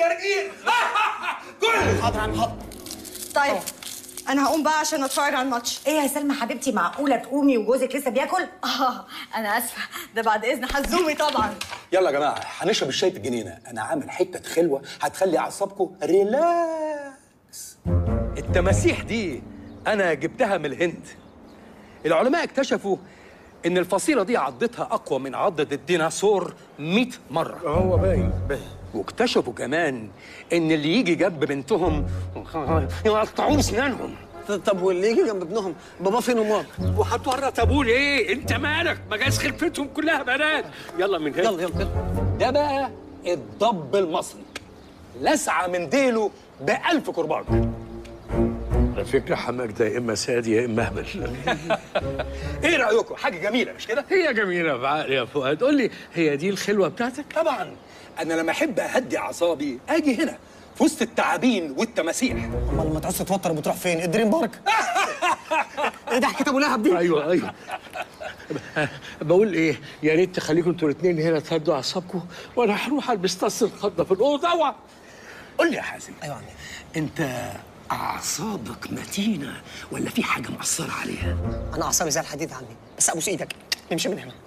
جرجير كل حاضر عم حاضر طيب انا هقوم بقى عشان اتفرج على الماتش ايه يا سلمى حبيبتي معقوله تقومي وجوزك لسه بياكل اه انا اسفه ده بعد اذن حزومي طبعا يلا يا جماعه هنشرب الشاي في الجنينه انا عامل حته خلوه هتخلي اعصابكم ريلاكس التماسيح دي انا جبتها من الهند العلماء اكتشفوا ان الفصيله دي عضتها اقوى من عضه الديناصور 100 مره هو باين باين واكتشفوا كمان ان اللي يجي جنب بنتهم يقطعوا اسنانهم طب واللي يجي جنب ابنهم بابا فين ومام وهتورط ابوه ليه انت مالك ما جاز خلفتهم كلها بنات يلا من هنا يلا يلا يلا ده بقى الضب المصري لسعه من ديله بألف كرباج على فكره حماك ده يا اما سادي يا اما اهبل ايه رايكم حاجه جميله مش كده هي جميله بعقل يا فؤاد قول لي هي دي الخلوه بتاعتك طبعا انا لما احب اهدي اعصابي اجي هنا في وسط التعابين والتماسيح امال لما تعوز تتوتر بتروح فين الدريم بارك ايه ده حكايه ابو لهب دي ايوه ايوه بقول ايه يا ريت تخليكم انتوا الاثنين هنا تهدوا اعصابكم وانا هروح البس طاس الخضه في الاوضه اوعى قول لي يا حازم ايوه عمي انت اعصابك متينه ولا في حاجه مأثره عليها انا اعصابي زي الحديد يا عمي بس ابوس ايدك نمشي من هنا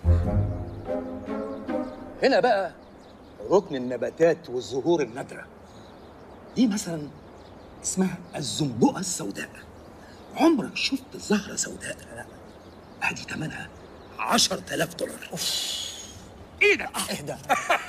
هنا بقى ركن النباتات والزهور النادره دي مثلا اسمها الزنبقه السوداء عمرك شفت زهره سوداء لا ادي ثمنها 10000 دولار ايه ده اهدى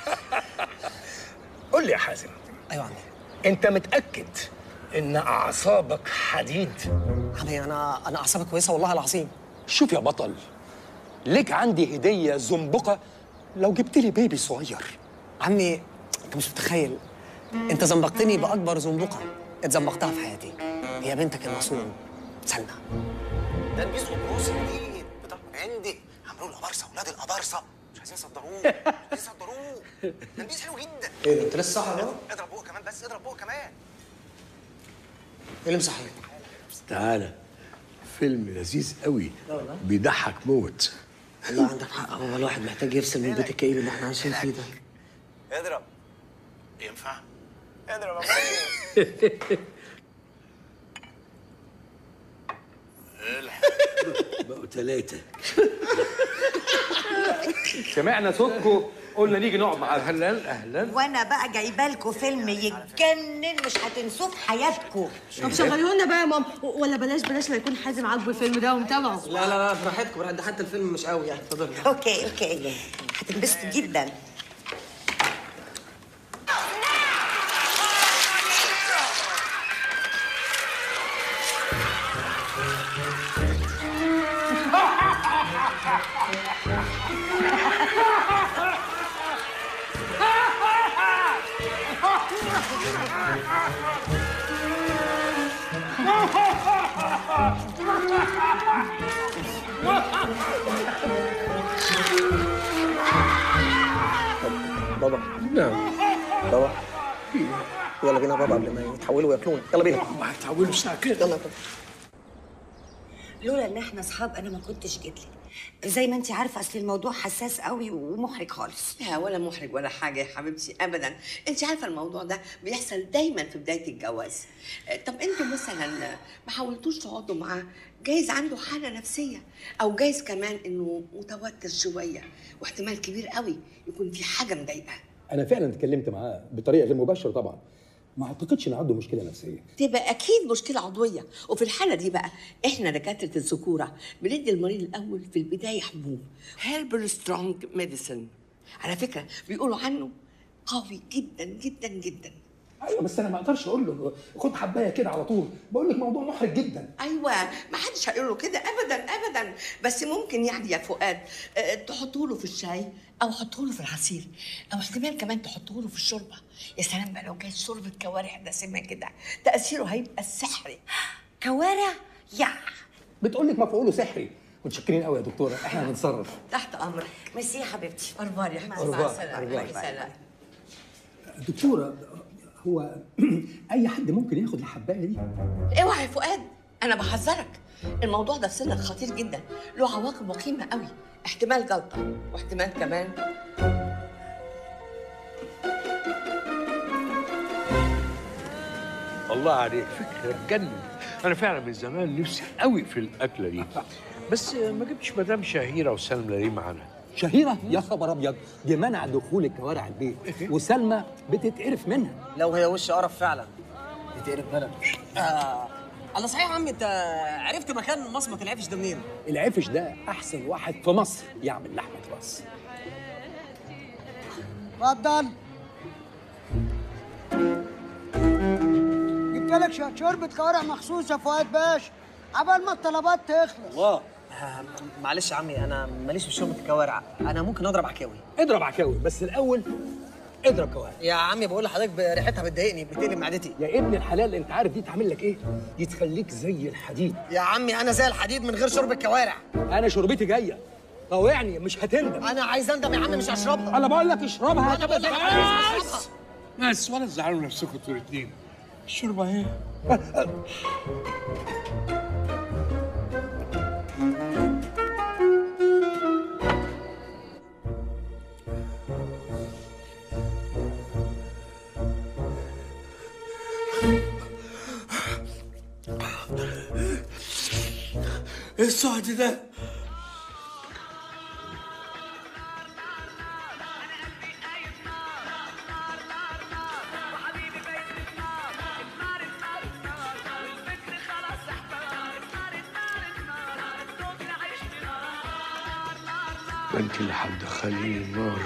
قول لي يا حازم ايوه عمي انت متاكد ان اعصابك حديد عمي انا انا اعصابي كويسه والله العظيم شوف يا بطل ليك عندي هديه زنبقه لو جبت لي بيبي صغير عمي انت مش متخيل انت زنبقتني باكبر زنبقه اتزنبقتها في حياتي هي بنتك المصون سلمى ده البيس قبروسي جديد بتاع عندي عملوا له ابارسه اولاد الابارسه مش عايزين يصدروه مش عايزين يصدروه ده البيس حلو جدا ايه ده انت لسه صاحي اهو اضرب بوقه كمان بس اضرب بوقه كمان ايه اللي مصحيك تعالى فيلم لذيذ قوي بيضحك موت والله عندك حق هو الواحد محتاج يفصل من البيت الكئيب اللي احنا عايشين فيه ده اضرب ينفع اضرب بقوا ثلاثه سمعنا صوتكم قلنا نيجي نقعد معاكم اهلا اهلا وانا بقى جايبه لكم فيلم يتجنن مش هتنسوه في حياتكم طب شغلوه لنا بقى يا ماما ولا بلاش بلاش لا يكون حازم عاجبه الفيلم ده ومتابعه لا لا لا براحتكم براحتكم، ده حتى الفيلم مش قوي يعني اتفضل اوكي اوكي هتنبسطوا جدا بابا نعم بابا يلا بينا بابا قبل ما يتحولوا وياكلونا يلا بينا ما هتحولوا ساعه كده يلا يا بابا لولا ان احنا اصحاب انا ما كنتش جيت لك زي ما انت عارفه اصل الموضوع حساس قوي ومحرج خالص لا ولا محرج ولا حاجة يا حبيبتي أبدا أنت عارفة الموضوع ده بيحصل دايما في بداية الجواز آه، طب أنتوا مثلا ما حاولتوش تقعدوا معاه جايز عنده حالة نفسية أو جايز كمان إنه متوتر شوية واحتمال كبير قوي يكون في حاجة مضايقاه انا فعلا اتكلمت معاه بطريقه غير مباشره طبعا ما اعتقدش ان عنده مشكله نفسيه تبقى أكيد مشكلة عضوية وفي الحالة دي بقى إحنا دكاترة الذكورة بندي المريض الأول في البداية حبوب هيربل سترونج ميديسن على فكرة بيقولوا عنه قوي جدا جدا جدا ايوه بس انا ما اقدرش اقول له خد حبايه كده على طول بقول لك موضوع محرج جدا ايوه ما حدش هيقول له كده ابدا ابدا بس ممكن يعني يا فؤاد آه، تحطوا له في الشاي او حطوا له في العصير او احتمال كمان تحطوا له في الشوربه يا سلام بقى لو كانت شوربه كوارع دسمه كده تاثيره هيبقى سحري كوارع يا بتقول لك مفعوله سحري متشكرين قوي يا دكتوره احنا هنتصرف تحت امرك ميرسي يا حبيبتي اربار يا حبيبتي أربار، مع السلامه أربار. مع السلامه دكتوره هو اي حد ممكن ياخد الحبايه دي اوعى يا فؤاد انا بحذرك الموضوع ده في سنك خطير جدا له عواقب وخيمه قوي احتمال جلطه واحتمال كمان الله عليك فكره تجنن انا فعلا من زمان نفسي قوي في الاكله دي بس ما جبتش مدام شهيره وسلمى ليه معانا شهيره يا خبر ابيض دي منع دخول الكوارع البيت وسلمى بتتقرف منها لو هي وش قرف فعلا بتقرف بلد آه. الله صحيح يا عم انت عرفت مكان مصمت العفش ده منين؟ العفش ده احسن واحد في مصر يعمل لحمه راس اتفضل جبت لك شويه شوربه كوارع مخصوص يا فؤاد باشا عبال ما الطلبات تخلص الله آه معلش يا عمي انا ماليش في شوربه الكوارع انا ممكن اضرب عكاوي اضرب عكاوي بس الاول اضرب كوارع يا عمي بقول لحضرتك ريحتها بتضايقني بتقلب معدتي يا ابن الحلال انت عارف دي تعمل لك ايه دي تخليك زي الحديد يا عمي انا زي الحديد من غير شوربه كوارع انا شربتي جايه طوعني مش هتندم انا عايز اندم يا عم مش هشربها انا بقول لك اشربها انا بقول لك هتبقى مش هشربها بس ولا تزعلوا نفسكم انتوا الاثنين الشوربه اهي ايه الصهد ده؟ ده انت اللي هتدخليني النار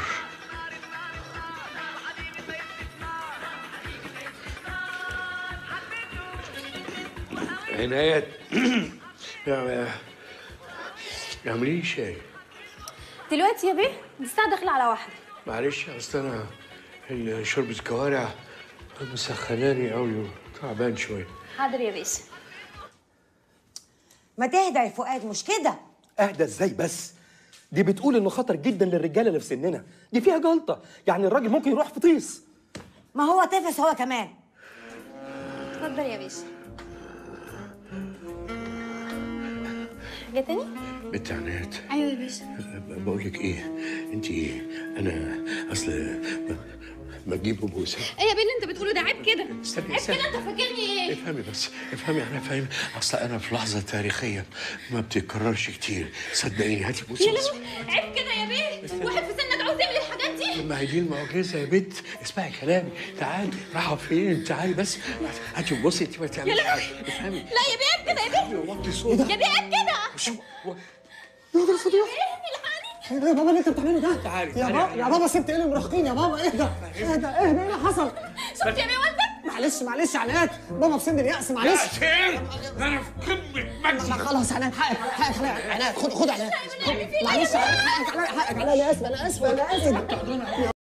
عنايات يا اعملي لي شاي دلوقتي يا بيه دي الساعه داخله على واحده معلش اصل انا ال- شوربة كوارع مسخناني قوي وتعبان شويه حاضر يا باشا ما تهدى يا فؤاد مش كده اهدى ازاي بس دي بتقول انه خطر جدا للرجاله اللي في سننا دي فيها جلطه يعني الراجل ممكن يروح في طيس ما هو تفس هو كمان اتفضل يا باشا حاجه تاني بنت عناد ايوه يا باشا بقول لك ايه انت انا اصل ب- بجيب بوسه ايه يا بيه اللي انت بتقوله ده عيب كده استني عيب استني كده انت فاكرني ايه افهمي بس افهمي انا فاهم اصل انا في لحظه تاريخيه ما بتتكررش كتير صدقيني هاتي بوسه يا بس لهوي عيب كده يا بيه واحد في سنك عاوز يعمل الحاجات دي ما هي دي المعجزه يا بنت اسمعي كلامي تعالي رايحه فين تعالي بس هاتي بصي انت ما تعمليش لهوي. حاجه افهمي لا يا بيه عيب كده يا بيه وطي صوتك يا بيه عيب كده شو يا بابا اللي انت بتعمله ده تعالي يا تعالي بابا يا بابا سبت ايه المراهقين يا بابا اهدى اهدى اهدى ايه اللي حصل شفت يا بيه والدك معلش معلش عناد بابا في سن اليأس معلش فين انا في قمه مجدي لا خلاص عناد حقك حقك عليا عناد خد خد عناد خد. معلش حقك عليا حقك عليا انا اسف انا اسف انا اسف يا